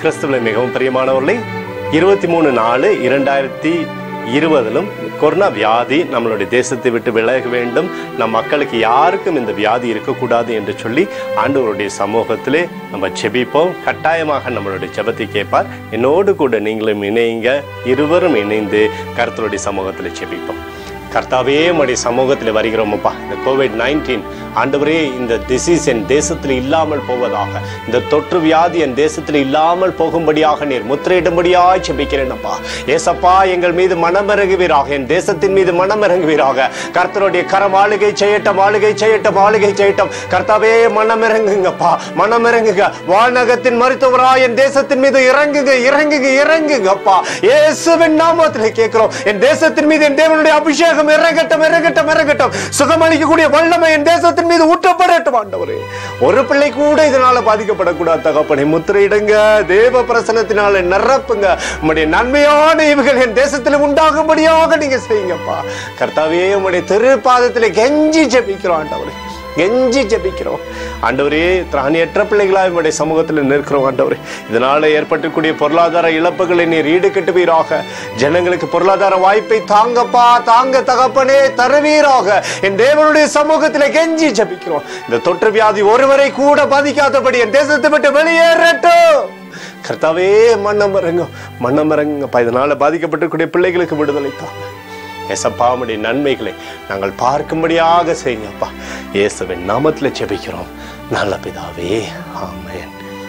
கிறிஸ்துவில் மிகவும் பிரியமானவர்களே இருபத்தி மூணு நாலு இரண்டாயிரத்தி இருபதிலும் கொரோனா வியாதி நம்மளுடைய தேசத்தை விட்டு விலக வேண்டும் நம் மக்களுக்கு யாருக்கும் இந்த வியாதி இருக்கக்கூடாது என்று சொல்லி ஆண்டவருடைய சமூகத்திலே நம்ம ஜெபிப்போம் கட்டாயமாக நம்மளுடைய ஜெபத்தை கேட்பார் என்னோடு கூட நீங்களும் இணையுங்க இருவரும் இணைந்து கர்த்தருடைய சமூகத்தில் ஜெபிப்போம் கர்த்தாவே உம்முடைய சமூகத்தில் வருகிறோமப்பா இந்த கோவிட் நைன்டீன் ஆண்டவரே இந்த டிசீஸ் என் தேசத்தில் இல்லாமல் போவதாக இந்த தொற்று வியாதி என் தேசத்தில் இல்லாமல் போகும்படியாக நீர் முத்திரையிடும்படியாய் செபிக்கிறேனப்பா ஏசப்பா எங்கள் மீது மனமிறங்குவீராக என் தேசத்தின் மீது மனமிறங்குவீராக கர்த்தருடைய கரம் ஆளுகை செய்யட்டும் ஆளுகை செய்யட்டும் ஆளுகை செய்யட்டும் கர்த்தாவே மனமிறங்குங்கப்பா மனமிறங்குங்க வானகத்தின் மருத்துவரா என் தேசத்தின் மீது இறங்குங்க இறங்குங்க இறங்குங்கப்பா இயேசுவின் நாமத்தில் கேட்கிறோம் என் தேசத்தின் மீது என் தேவனுடைய அபிஷேகம் இறங்கட்டும் இறங்கட்டும் இறங்கட்டும் சுகமளிக்கக்கூடிய வல்லமை என் தேசத்தின் மீது ஊற்றப்படட்டும் ஆண்டவரே ஒரு பிள்ளை கூட இதனால பாதிக்கப்படக்கூடாது தகப்பனை முத்திரையிடுங்க தேவ பிரசனத்தினால நிரப்புங்க உம்முடைய நன்மையான இவுகள் என் தேசத்தில் உண்டாகும்படியாக நீங்க செய்யுங்கப்பா கர்த்தாவே உம்முடைய திருப்பாதத்திலே கெஞ்சி ஜெபிக்கிறோம் ஆண்டவரே கெஞ்சி ஜெபிக்கிறோம் ஆண்டவரே திராணியற்ற பிள்ளைகளாக உங்களுடைய சமூகத்தில் நிற்கிறோம் ஆண்டவரே இதனால ஏற்பட்டக்கூடிய பொருளாதார இழப்புகளை நீர் ஈடுகட்டுவீராக ஜனங்களுக்கு பொருளாதார வாய்ப்பை தாங்கப்பா தாங்க தகப்பனே தருவீராக என் தேவனுடைய சமூகத்தில் கெஞ்சி ஜெபிக்கிறோம் இந்த தொற்று வியாதி ஒருவரை கூட பாதிக்காதபடி என் தேசத்தை விட்டு வெளியேறட்டும் கர்த்தாவே மன்னம் இறங்க மன்னம் இறங்குங்கப்பா இதனால பாதிக்கப்பட்டிருக்கூடிய பிள்ளைகளுக்கு விடுதலை தாங்க ஏசப்பா உம்முடைய நன்மைகளை நாங்கள் பார்க்கும்படியாக செய்யுங்கப்பா இயேசுவின் நாமத்தில் ஜெபிக்கிறோம் நல்ல பிதாவே ஆமென்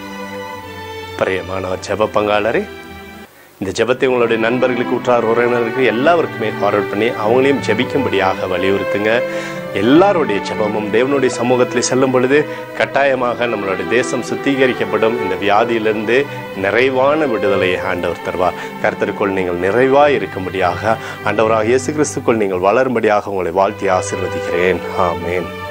பிரியமானவர் ஜெப பங்காளரே இந்த ஜெபத்தை உங்களுடைய நண்பர்களுக்கு உற்றார் உறவினர்களுக்கு எல்லாருக்குமே ஃபார்வர்ட் பண்ணி அவங்களையும் ஜெபிக்கும்படியாக வலியுறுத்துங்க எல்லாருடைய ஜெபமும் தேவனுடைய சமூகத்தில் செல்லும் பொழுது கட்டாயமாக நம்மளுடைய தேசம் சுத்திகரிக்கப்படும் இந்த வியாதியிலிருந்து நிறைவான விடுதலையை ஆண்டவர் தருவார் கர்த்தருக்குள் நீங்கள் நிறைவாய் இருக்கும்படியாக ஆண்டவராக இயேசு கிறிஸ்துக்குள் நீங்கள் வளரும்படியாக உங்களை வாழ்த்தி ஆசீர்வதிக்கிறேன் ஆமென்